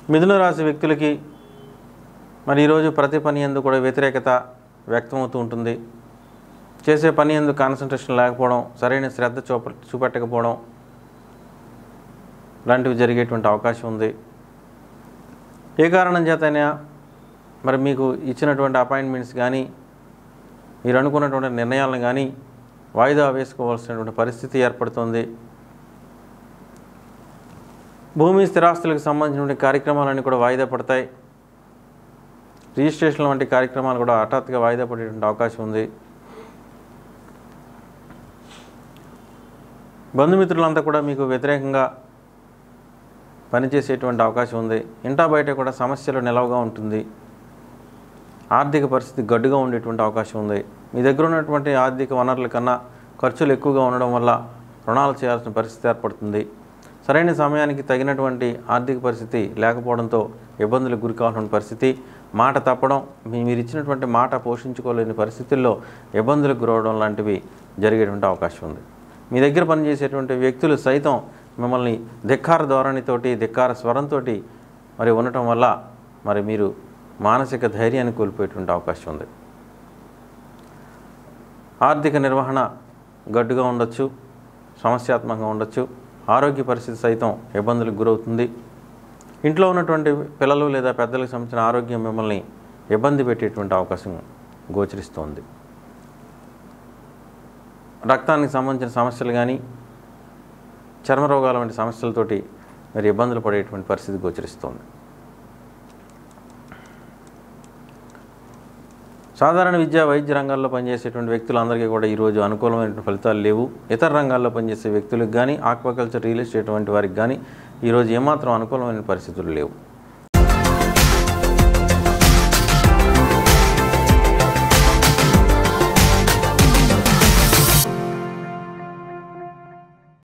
మిథున రాశి వ్యక్తులకి మరి ఈరోజు ప్రతి పని ఎందు కూడా వ్యతిరేకత వ్యక్తమవుతూ ఉంటుంది చేసే పని ఎందు కాన్సన్ట్రేషన్ లేకపోవడం సరైన శ్రద్ధ చూప చూపెట్టకపోవడం లాంటివి జరిగేటువంటి అవకాశం ఉంది ఏ కారణం చేతైనా మరి మీకు ఇచ్చినటువంటి అపాయింట్మెంట్స్ కానీ మీరు అనుకున్నటువంటి నిర్ణయాలను కానీ వాయిదా వేసుకోవాల్సినటువంటి పరిస్థితి ఏర్పడుతుంది భూమి స్థిరాస్తులకు సంబంధించినటువంటి కార్యక్రమాలన్నీ కూడా వాయిదా పడతాయి రిజిస్ట్రేషన్ వంటి కార్యక్రమాలు కూడా హఠాత్తుగా వాయిదా పడేటువంటి అవకాశం ఉంది బంధుమిత్రులంతా కూడా మీకు వ్యతిరేకంగా పనిచేసేటువంటి అవకాశం ఉంది ఇంటా బయట కూడా సమస్యలు నిలవగా ఉంటుంది ఆర్థిక పరిస్థితి గడ్డుగా ఉండేటువంటి అవకాశం ఉంది మీ దగ్గర ఉన్నటువంటి ఆర్థిక వనరుల కన్నా ఖర్చులు ఎక్కువగా ఉండడం వల్ల రుణాలు చేయాల్సిన పరిస్థితి ఏర్పడుతుంది సరైన సమయానికి తగినటువంటి ఆర్థిక పరిస్థితి లేకపోవడంతో ఇబ్బందులకు గురి కావాల్సిన పరిస్థితి మాట తప్పడం మీ మీరు ఇచ్చినటువంటి మాట పోషించుకోలేని పరిస్థితుల్లో ఇబ్బందులకు గురవడం లాంటివి జరిగేటువంటి అవకాశం ఉంది మీ దగ్గర పనిచేసేటువంటి వ్యక్తులు సైతం మిమ్మల్ని ధిక్కార ధోరణితోటి ధిక్కార స్వరంతో మరి ఉండటం వల్ల మరి మీరు మానసిక ధైర్యాన్ని కోల్పోయేటువంటి అవకాశం ఉంది ఆర్థిక నిర్వహణ గడ్డుగా ఉండొచ్చు సమస్యాత్మకంగా ఉండొచ్చు ఆరోగ్య పరిస్థితి సైతం ఇబ్బందులకు గురవుతుంది ఇంట్లో ఉన్నటువంటి పిల్లలు లేదా పెద్దలకు సంబంధించిన ఆరోగ్యం మిమ్మల్ని ఇబ్బంది పెట్టేటువంటి అవకాశం గోచరిస్తోంది రక్తానికి సంబంధించిన సమస్యలు కానీ చర్మ రోగాల వంటి సమస్యలతోటి మరి ఇబ్బందులు పడేటువంటి పరిస్థితి గోచరిస్తోంది సాధారణ విద్యా వైద్య రంగాల్లో పనిచేసేటువంటి వ్యక్తులందరికీ కూడా ఈరోజు అనుకూలమైన ఫలితాలు లేవు ఇతర రంగాల్లో పనిచేసే వ్యక్తులకు కానీ ఆక్వాకల్చర్ రియల్ ఎస్టేట్ వంటి వారికి కానీ ఈరోజు ఏమాత్రం అనుకూలమైన పరిస్థితులు లేవు